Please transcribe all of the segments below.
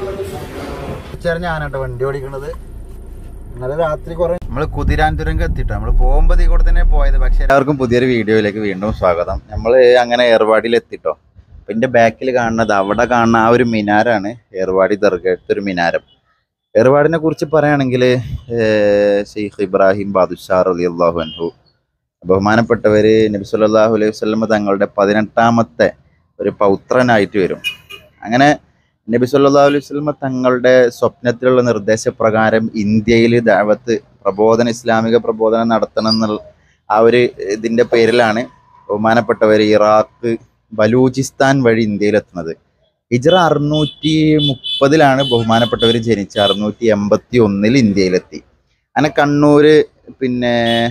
ഉച്ചവരെ ഞാനാട്ടോ വണ്ടി ഓടിക്കണത് ഇന്നലെ രാത്രി കുറെ നമ്മള് കുതിരാൻതുരങ്കം എത്തിട്ടോ നമ്മള് പോകുമ്പോ ഈ കൂടെ തന്നെ പോയത് പക്ഷെ എല്ലാവർക്കും പുതിയൊരു വീഡിയോയിലേക്ക് വീണ്ടും സ്വാഗതം നമ്മള് അങ്ങനെ ഏർവാടിയിൽ എത്തിട്ടോ അപ്പൊ എന്റെ ബാക്കിൽ കാണുന്നത് അവിടെ കാണുന്ന ആ ഒരു മിനാരാണ് ഏർവാടി ദർഗത്തെ ഒരു മിനാരം ഏർവാടിനെ കുറിച്ച് പറയുകയാണെങ്കിൽ ഷെയ്ഖ് ഇബ്രാഹിം ബാദുഷാർ അലി അള്ളാഹു അൻഹു ബഹുമാനപ്പെട്ടവര് നബി സല്ലല്ലാഹു അലൈഹി വസല്ലമ തങ്ങളുടെ പതിനെട്ടാമത്തെ ഒരു പൗത്രനായിട്ട് വരും അങ്ങനെ നബി സല്ലല്ലാഹു അലൈഹി വസല്ലമ തങ്ങളുടെ സ്വപ്നത്തിലുള്ള നിർദ്ദേശപ്രകാരം ഇന്ത്യയിൽ ദാവത്ത് പ്രബോധന ഇസ്ലാമിക പ്രബോധനം നടത്തണം എന്നുള്ള ആ ഒരു ഇതിന്റെ പേരിലാണ് ബഹുമാനപ്പെട്ടവർ ഇറാഖ് ബലൂചിസ്ഥാൻ വഴി ഇന്ത്യയിലെത്തുന്നത് ഹിജ്റ അറുന്നൂറ്റി മുപ്പതിലാണ് ബഹുമാനപ്പെട്ടവർ ജനിച്ച അറുന്നൂറ്റി എൺപത്തി ഒന്നിൽ ഇന്ത്യയിലെത്തി അങ്ങനെ കണ്ണൂര് പിന്നെ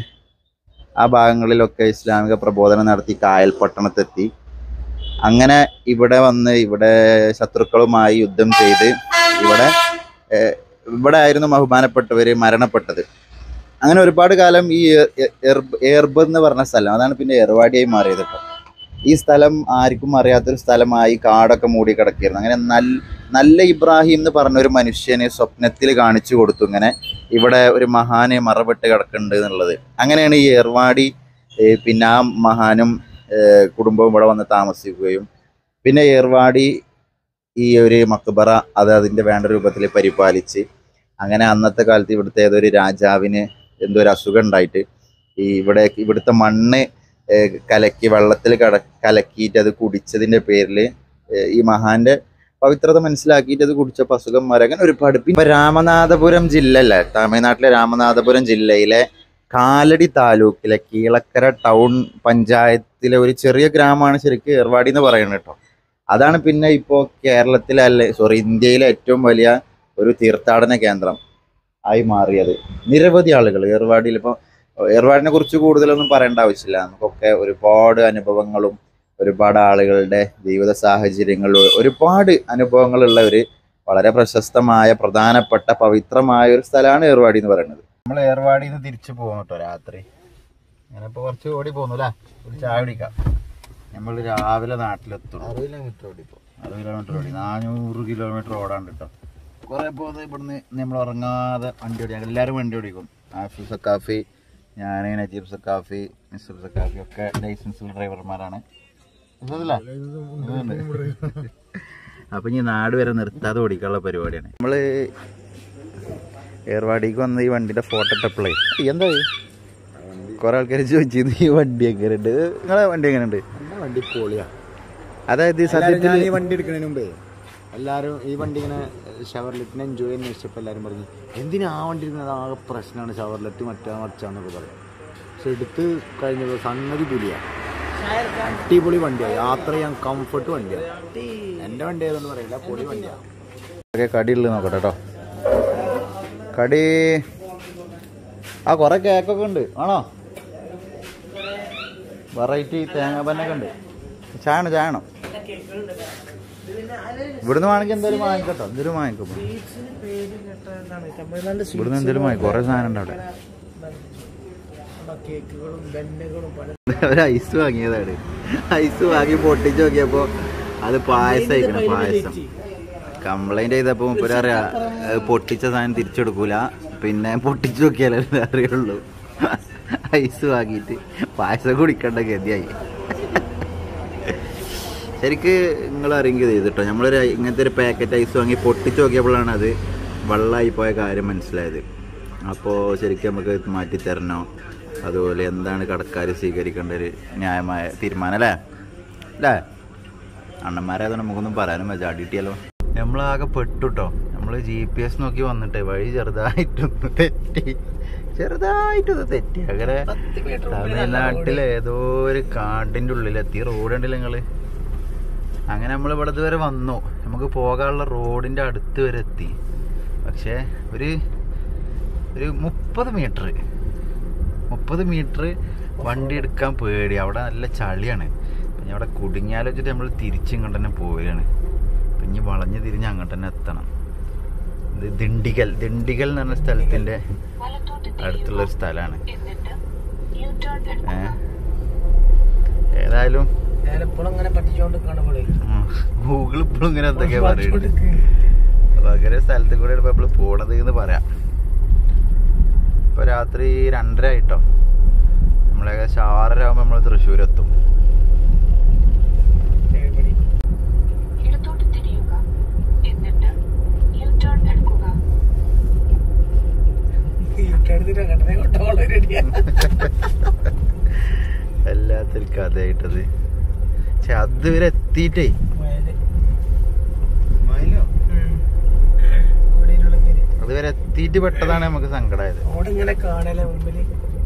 ആ ഭാഗങ്ങളിലൊക്കെ ഇസ്ലാമിക പ്രബോധനം നടത്തി കായൽ പട്ടണത്തെത്തി അങ്ങനെ ഇവിടെ വന്ന് ഇവിടെ ശത്രുക്കളുമായി യുദ്ധം ചെയ്ത് ഇവിടെ ഏഹ്, ഇവിടെ ആയിരുന്നു ബഹുമാനപ്പെട്ടവര് മരണപ്പെട്ടത് അങ്ങനെ ഒരുപാട് കാലം ഈ എ- എ- എർബ് എർബ് എന്ന് പറഞ്ഞ സ്ഥലം അതാണ് പിന്നെ എർവാടിയായി മാറിയത് കേട്ടോ ഈ സ്ഥലം ആർക്കും അറിയാത്തൊരു സ്ഥലമായി കാടൊക്കെ മൂടി കിടക്കുകയായിരുന്നു അങ്ങനെ നല്ല നല്ല ഇബ്രാഹിം എന്ന് പറഞ്ഞ ഒരു മനുഷ്യന് സ്വപ്നത്തിൽ കാണിച്ചു കൊടുത്തു ഇങ്ങനെ ഇവിടെ ഒരു മഹാന് മറവിട്ട് കിടക്കുന്നുണ്ട് എന്നുള്ളത് അങ്ങനെയാണ് ഈ ഏർവാടി ഏഹ്, പിന്നെ ആ മഹാനും ഏഹ്, കുടുംബവും ഇവിടെ വന്ന് താമസിക്കുകയും പിന്നെ ഏർവാടി ഈ ഒരു മക്ബറ അത് അതിൻ്റെ വേണ്ട രൂപത്തിൽ പരിപാലിച്ച് അങ്ങനെ അന്നത്തെ കാലത്ത് ഇവിടുത്തെ ഏതൊരു രാജാവിന് എന്തോ ഒരു അസുഖം ഉണ്ടായിട്ട് ഈ ഇവിടെ ഇവിടുത്തെ മണ്ണ് ഏഹ്, കലക്കി വെള്ളത്തിൽ കട കലക്കിയിട്ട് അത് കുടിച്ചതിൻ്റെ പേരിൽ ഈ മഹാന്റെ പവിത്രത മനസ്സിലാക്കിയിട്ട് അത് കുടിച്ചപ്പോൾ അസുഖം മാറി അങ്ങനെ ഒരുപാട് ഇപ്പൊ രാമനാഥപുരം ജില്ല അല്ലേ തമിഴ്നാട്ടിലെ രാമനാഥപുരം ജില്ലയിലെ കാലടി താലൂക്കിലെ കീളക്കര ടൗൺ പഞ്ചായത്തിലെ ഒരു ചെറിയ ഗ്രാമമാണ് ശരിക്കും ഏർവാടി എന്ന് പറയുന്നത് കേട്ടോ അതാണ് പിന്നെ ഇപ്പോൾ കേരളത്തിലെ അല്ലെ സോറി ഇന്ത്യയിലെ ഏറ്റവും വലിയ ഒരു തീർത്ഥാടന കേന്ദ്രം ആയി മാറിയത് നിരവധി ആളുകൾ ഏർവാടിയിൽ ഇപ്പോൾ ഏർവാടിനെ കുറിച്ച് കൂടുതലൊന്നും പറയേണ്ട ആവശ്യമില്ല നമുക്കൊക്കെ ഒരുപാട് അനുഭവങ്ങളും ഒരുപാട് ആളുകളുടെ ജീവിത സാഹചര്യങ്ങളും ഒരുപാട് അനുഭവങ്ങളുള്ള ഒരു വളരെ പ്രശസ്തമായ പ്രധാനപ്പെട്ട പവിത്രമായ ഒരു സ്ഥലമാണ് ഏർവാടി എന്ന് പറയുന്നത് നമ്മൾ ഏർവാടിയിൽ നിന്ന് തിരിച്ചു പോകും കേട്ടോ രാത്രി അങ്ങനെ ഇപ്പൊ കുറച്ച് ഓടി പോന്നു അല്ലേ ഒരു ചായ കുടിക്കാം നമ്മൾ രാവിലെ നാട്ടിലെത്തും അറുപത് കിലോമീറ്റർ ഓടിപ്പോ അറുപത് കിലോമീറ്റർ ഓടി നാനൂറ് കിലോമീറ്റർ ഓടാണ്ട് കേട്ടോ കുറെ പോകുന്നത് ഇവിടുന്ന് നമ്മൾ ഉറങ്ങാതെ വണ്ടി ഓടിക്കാം എല്ലാവരും വണ്ടി ഓടിക്കും ആഫി സക്കാഫി ഞാൻ നജീബ് സക്കാഫി മിസ്റ്റർ സക്കാഫി ഒക്കെ ലൈസൻസ് ഡ്രൈവർമാരാണ് ഇതല്ലേ? ഇതുണ്ട്. അപ്പൊ ഇനി നാട് വരെ നിർത്താതെ ഓടിക്കാനുള്ള പരിപാടിയാണ് നമ്മള് ഏർവാടിക്ക് വന്ന ഈ വണ്ടിന്റെ ഫോട്ടോ ഇട്ടപ്പോഴേ എന്താ ഇത്? കുറെ ആൾക്കാർ ചോദിച്ചിരുന്നു ഈ വണ്ടി എങ്ങനെയുണ്ട് നിങ്ങളെ വണ്ടി എങ്ങനെയുണ്ട് നമ്മുടെ വണ്ടി പൊളിയാ അതായത് ഈ എല്ലാരും സത്യത്തിൽ ഞാൻ ഈ വണ്ടി എടുക്കുന്നതിന് മുമ്പേ എല്ലാരും ഈ വണ്ടി ഇങ്ങനെ ഷവർലെറ്റിനെ എൻജോയ് ചെയ്യുന്ന ഇഷ്ടപ്പോൾ എല്ലാവരും പറഞ്ഞു എന്തിനാ ആ വണ്ടി എടുക്കുന്നത് ആകെ പ്രശ്നമാണ് ഷവർലെറ്റ് മറ്റേ മറിച്ചാന്നൊക്കെ പറയും പക്ഷെ എടുത്ത് കഴിഞ്ഞപ്പോൾ സംഗതി പുലിയാ അടിപൊളി വണ്ടിയാ യാത്ര ചെയ്യാൻ കംഫർട്ട് വണ്ടിയാ എന്റെ വണ്ടി ഏതെന്ന് പറയില്ല പൊളി വണ്ടിയാ ഒക്കെ കടിയുള്ളത് നോക്കട്ടെ കേട്ടോ കടി ആ കുറെ കേക്കൊക്കെ ഉണ്ട് ആണോ വെറൈറ്റി തേങ്ങാപ്പന്നൊക്കെ ഉണ്ട് ചായണം ചായണം ഇവിടുന്ന് വേണമെങ്കിൽ എന്തായാലും വാങ്ങിക്കട്ടോ എന്തെങ്കിലും വാങ്ങിക്കും ഇവിടുന്ന് എന്തെങ്കിലും വാങ്ങിക്കും കുറെ സാധനം ഉണ്ട് അവിടെ ഒരു ഐസ് വാങ്ങിയതാണ് ഐസ് വാങ്ങി പൊട്ടിച്ച് നോക്കിയപ്പോ അത് പായസം ആയിക്കണം പായസം കംപ്ലൈന്റ് ചെയ്തപ്പോ മുപ്പര് അറിയാ "അത് പൊട്ടിച്ച സാധനം തിരിച്ചെടുക്കൂല പിന്നെ പൊട്ടിച്ചു നോക്കിയാലേ അറിയുള്ളൂ ഐസ് വാങ്ങിയിട്ട് പായസം കുടിക്കേണ്ട ഗതിയായി ശരിക്ക് നിങ്ങൾ അറിയെങ്കിൽ ചെയ്തിട്ടോ നമ്മളൊരു ഇങ്ങനത്തെ ഒരു പാക്കറ്റ് ഐസ് വാങ്ങി പൊട്ടിച്ച് നോക്കിയപ്പോഴാണ് അത് വെള്ളമായി പോയ കാര്യം മനസ്സിലായത് അപ്പോൾ ശരിക്കും നമുക്ക് ഇത് മാറ്റി തരണോ അതുപോലെ എന്താണ് കടക്കാർ സ്വീകരിക്കേണ്ട ഒരു ന്യായമായ തീരുമാനം അല്ലേ അല്ലേ അണ്ണന്മാരായതുകൊണ്ട് നമുക്കൊന്നും പറയാനും പറ്റില്ല അടിയിട്ടിയാലോ നമ്മളാകെ പെട്ടുട്ടോ നമ്മൾ ജി പി എസ് നോക്കി വന്നിട്ടേ വഴി ചെറുതായിട്ടൊന്ന് തെറ്റി ചെറുതായിട്ടൊന്ന് തെറ്റി അങ്ങനെ തമിഴ്നാട്ടിലെ ഏതോ ഒരു കാടിന്റെ ഉള്ളിലെത്തി റോഡ് ഉണ്ടല്ലോ നിങ്ങള് അങ്ങനെ നമ്മൾ ഇവിടെ വരെ വന്നു നമുക്ക് പോകാനുള്ള റോഡിന്റെ അടുത്ത് വരെ എത്തി പക്ഷേ ഒരു ഒരു മുപ്പത് മീറ്റർ മുപ്പത് മീറ്റർ വണ്ടി എടുക്കാൻ പേടി അവിടെ നല്ല ചളിയാണ് പിന്നെ അവിടെ കുടുങ്ങിയാലോ വെച്ചിട്ട് നമ്മൾ തിരിച്ചിങ്ങോട്ട് തന്നെ പോവുകയാണ് അപ്പം ഇനി വളഞ്ഞ് തിരിഞ്ഞ് അങ്ങോട്ട് തന്നെ എത്തണം ഇത് ദിണ്ടിഗൽ ദിണ്ടിഗൽ എന്ന് പറഞ്ഞ സ്ഥലത്തിന്റെ അടുത്തുള്ള ഒരു സ്ഥലമാണ് ഏ ഏതായാലും ഞാനിപ്പോഴും അങ്ങനെ പറ്റിച്ചോണ്ട് കാണുമ്പോഴേ ഗൂഗിൾ ഇപ്പോഴും ഇങ്ങനെ എന്തൊക്കെയാ പറയുന്നത് അപ്പൊ സൗകര്യ സ്ഥലത്ത് കൂടെ ഇപ്പൊ നമ്മള് പോണത് എന്ന് പറയാം ഇപ്പൊ രാത്രി രണ്ടര ആയിട്ടോ നമ്മൾ ഏകദേശം ആറര ആകുമ്പോൾ നമ്മൾ തൃശ്ശൂർ എത്തും ഇടത്തോട്ട് തിരിയുക എന്നിട്ട് യു ടേൺ എടുക്കുക വല്ലാത്തൊരു കഥയായിട്ടത് പക്ഷെ അതുവരെ എത്തിയിട്ടേ അതുവരെ എത്തിയിട്ട് പെട്ടതാണ് നമുക്ക് സങ്കടമായത് ഇങ്ങനെ കാണല മുമ്പില്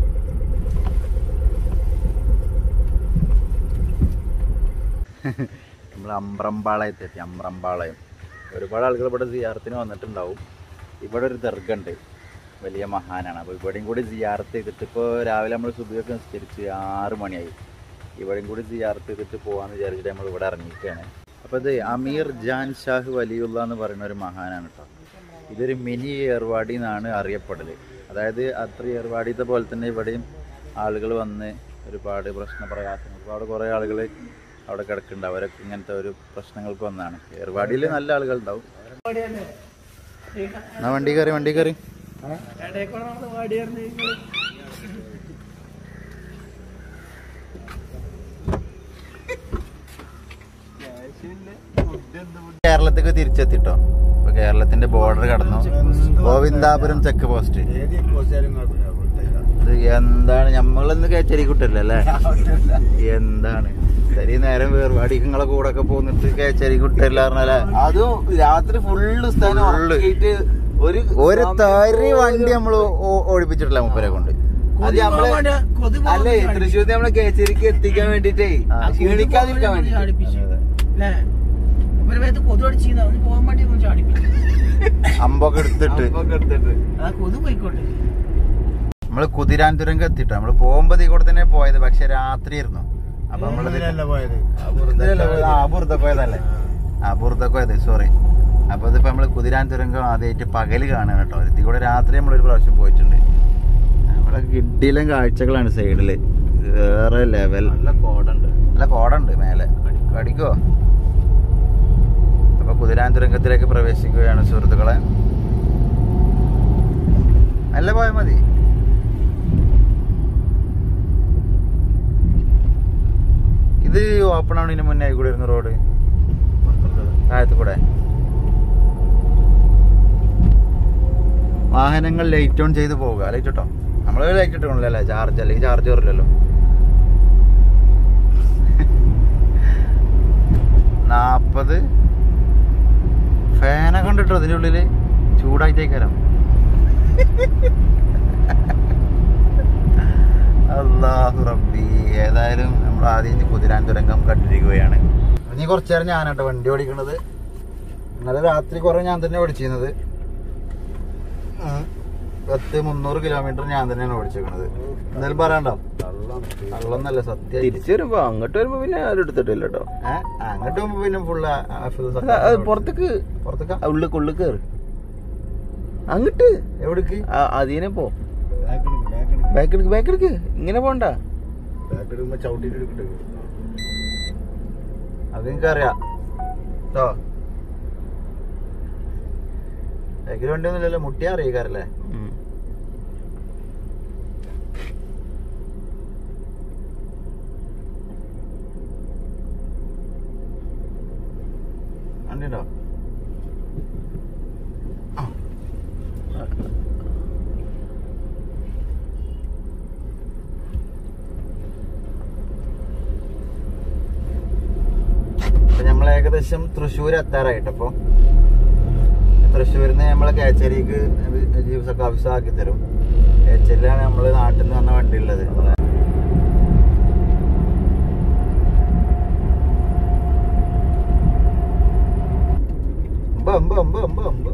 നമ്മൾ അമ്പ്രമ്പാളയത്ത് എത്തി അമ്പ്രമ്പാളയം ഒരുപാട് ആളുകൾ ഇവിടെ സിയാറത്തിന് വന്നിട്ടുണ്ടാവും ഇവിടെ ഒരു ദർഗ ഉണ്ട് വലിയ മഹാനാണ് അപ്പോൾ ഇവിടെയും കൂടി സിയാറത്ത് ചെയ്തിട്ട് ഇപ്പോൾ രാവിലെ നമ്മൾ സുബിയൊക്കെ നിസ്കരിച്ച് ആറ് മണിയായി ഇവിടെയും കൂടി സിയാറത്ത് ചെയ്തിട്ട് പോകാമെന്ന് വിചാരിച്ചിട്ട് നമ്മൾ ഇവിടെ ഇറങ്ങിയിരിക്കുകയാണ് അപ്പോൾ ഇത് അമീർ ജാൻ ഷാഹ് വലിയുള്ള എന്ന് പറയുന്ന ഒരു മഹാനാണ് കേട്ടോ ഇതൊരു മിനി ഏർവാടി എന്നാണ് അറിയപ്പെടൽ അതായത് അത്ര ഏർവാടിയത്തെ പോലെ തന്നെ ഇവിടെയും ആളുകൾ വന്ന് ഒരുപാട് പ്രശ്ന പ്രയാസങ്ങൾ ഒരുപാട് കുറേ ആളുകൾ അവിടെ കിടക്കുന്നുണ്ട് അവരൊക്കെ ഇങ്ങനത്തെ ഒരു പ്രശ്നങ്ങൾക്ക് വന്നതാണ് ഏർവാടിയിൽ നല്ല ആളുകൾ ഉണ്ടാവും എന്നാ വണ്ടി കയറി വണ്ടി കയറി കേരളത്തേക്ക് തിരിച്ചെത്തിട്ടോ ഇപ്പൊ കേരളത്തിന്റെ ബോർഡർ കടന്നു ഗോവിന്ദാപുരം ചെക്ക് പോസ്റ്റ് ഏത് പോസ്റ്റായാലും കുഴപ്പമില്ല ഇത് എന്താണ് ഞമ്മളൊന്ന് കേച്ചരി കുട്ടല്ലേ അല്ലേ എന്താണ് ശരി നേരം വേർപാടിക്ക് നിങ്ങളെ കൂടെ ഒക്കെ പോന്നിട്ട് കേച്ചരി കുട്ടല്ല പറഞ്ഞാലേ അതും രാത്രി ഫുള്ള് സ്ഥലം Full. ഉറക്കിയിട്ട് ഒരു ഒരു തരി വണ്ടി നമ്മള് ഓ- ഓടിപ്പിച്ചിട്ടില്ല മുപ്പരെ കൊണ്ട് അത് നമ്മള് അല്ലേ തൃശ്ശൂർ നമ്മളെ കേച്ചേരിക്ക് എത്തിക്കാൻ വേണ്ടിട്ടേ ആ. ക്ഷീണിക്കാതിരിക്കാൻ വേണ്ടി കൊതു അടിച്ചിരുന്ന ഒന്ന് പോകാൻ വേണ്ടി ഒന്ന് ചാടിപ്പിച്ചു അമ്പൊക്കെ എടുത്തിട്ട് എടുത്തിട്ട് ആ കൊതു പോയിക്കോട്ടെ നമ്മള് കുതിരാൻ തുരങ്കം എത്തിട്ടോ നമ്മള് പോകുമ്പോ ഈ കൂടെ തന്നെ പോയത് പക്ഷെ രാത്രി ആയിരുന്നു അപ്പൊ നമ്മള് പോയത് ആ ബുർദക്കോയതല്ലേ ആ ബുർദക്കോയത് സോറി അപ്പൊ ഇതിപ്പോ നമ്മള് കുതിരാൻ തുരങ്കം ആദ്യമായിട്ട് പകല് കാണുകയാണ് കേട്ടോ ഇതിൽ കൂടെ രാത്രി നമ്മളൊരു പ്രാവശ്യം പോയിട്ടുണ്ട് നമ്മളെ കിഡിയിലും കാഴ്ചകളാണ് സൈഡില് വേറെ ലെവൽ നല്ല കോടുണ്ട് നല്ല കോടുണ്ട് മേലെ കടിക്കോ അപ്പൊ കുതിരാൻ തുരങ്കത്തിലേക്ക് പ്രവേശിക്കുകയാണ് സുഹൃത്തുക്കളെ നല്ല പോയാൽ മതി ഇത് ഓപ്പൺ ആവണതിന് മുന്നേ ആയി കൂടെ ഇരുന്ന റോഡ് താഴത്ത് കൂടെ വാഹനങ്ങൾ ലൈറ്റ് ഓൺ ചെയ്ത് പോവുക ലൈറ്റ് ഇട്ടോ നമ്മൾ ലൈറ്റ് ഇട്ടോളല്ലേ ചാർജ് അല്ലെങ്കിൽ ചാർജ് കയറില്ലല്ലോ നാപ്പത് ഫാനൊക്കെ കണ്ടിട്ടോ അതിൻ്റെ ഉള്ളില് ചൂടായിട്ടേക്കാരം അള്ളാഹു റബ്ബി ഏതായാലും നമ്മൾ ആദ്യം കുതിരാൻ തുരങ്കം കണ്ടിരിക്കുകയാണ് ഇനി കുറച്ചു നേരം ഞാനാട്ടോ വണ്ടി ഓടിക്കണത് ഇന്നലെ രാത്രി കുറെ ഞാൻ തന്നെ ഓടിച്ചിരുന്നത് പത്ത് മുന്നൂറ് കിലോമീറ്റർ ഞാൻ തന്നെയാണ് ഓടിച്ചേക്കണത് എന്തായാലും പറയണ്ടോ കള്ളൊന്നല്ല സത്യം തിരിച്ചു വരുമ്പോ അങ്ങോട്ട് വരുമ്പോ പിന്നെ ആരും എടുത്തിട്ടില്ല കേട്ടോ ഏഹ് അങ്ങോട്ട് പോകുമ്പോ പിന്നെ ഫുള്ള് പുറത്തേക്ക് പുറത്തേക്കാ ഉള്ളിൽ ഉള്ളിൽ കയറി അങ്ങോട്ട് എവിടേക്ക് അതിനെ പോ ബാക്ക് എടുക്ക് ബാക്ക് എടുക്ക് ഇങ്ങനെ പോണ്ട അത് എനിക്കറിയാം കേട്ടോ സൈക്കിൾ വണ്ടി ഒന്നുമില്ലല്ലോ മുട്ടിയാ അറിയിക്കാറല്ലേ വണ്ടിയുണ്ടോ അപ്പൊ നമ്മൾ ഏകദേശം തൃശ്ശൂർ എത്താറായിട്ടപ്പോ തൃശ്ശൂരിൽ നിന്ന് നമ്മളെ കേച്ചേരിക്ക് ജീവസൊക്കെ ഓഫീസ് ആക്കി തരും കേച്ചേരിയിലാണ് നമ്മള് നാട്ടിൽ നിന്ന് വന്ന വണ്ടി ഉള്ളത് നമ്മളെ അമ്പ് അമ്പ് അമ്പ് അമ്പ് അമ്പ്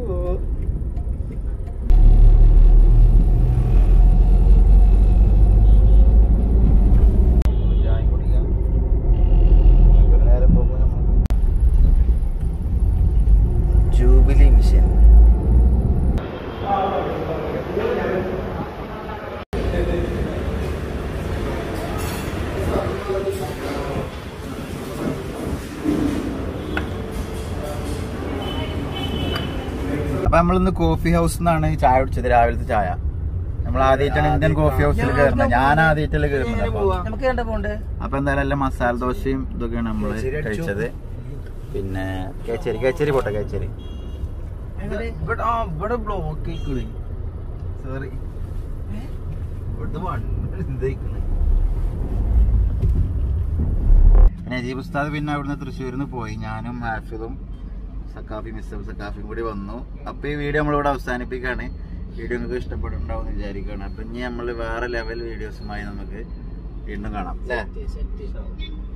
ചായ കുടിക്കാം ഒരു നേരം പോകുമ്പോൾ നമുക്ക് ജൂബിലി മിഷൻ നമ്മളിന്ന് കോഫി ഹൗസ് നിന്നാണ് ചായ കുടിച്ചത് രാവിലത്തെ ചായ നമ്മൾ ആദ്യമായിട്ടാണ് ഇന്ത്യൻ കോഫി ഹൗസിൽ കയറുന്നത് ഞാൻ ആദ്യമായിട്ടല്ലേ കയറുന്നത് അപ്പൊ നമുക്ക് കണ്ട പോണ്ട് അപ്പൊ എന്തായാലും എല്ലാം മസാല ദോശയും ഇതൊക്കെയാണ് നമ്മള് കേച്ചരി അടിച്ചു. കഴിച്ചത് പിന്നെ കേച്ചരി കേച്ചരി പോട്ടെ കേച്ചരി ഇവിടെ ആ ഇവിടെ ബ്ലോക്ക് ആയിക്കണ് സോറി ഇവിടുത്തെ വണ്ടി എന്തായിക്കണ് പിന്നെ നജീബ് ഉസ്താദ് പിന്നെ അവിടുന്ന് തൃശ്ശൂരിൽ നിന്ന് പോയി ഞാനും ഹാഫിദും സക്കാഫി മിസ്സും സക്കാഫിയും കൂടി വന്നു അപ്പൊ ഈ വീഡിയോ നമ്മളിവിടെ അവസാനിപ്പിക്കുകയാണ് വീഡിയോ നിങ്ങൾക്ക് ഇഷ്ടപ്പെടുന്നുണ്ടാവും എന്ന് വിചാരിക്കുകയാണ് അപ്പൊ ഇനി നമ്മൾ വേറെ ലെവൽ വീഡിയോസുമായി നമുക്ക് വീണ്ടും കാണാം അല്ലേ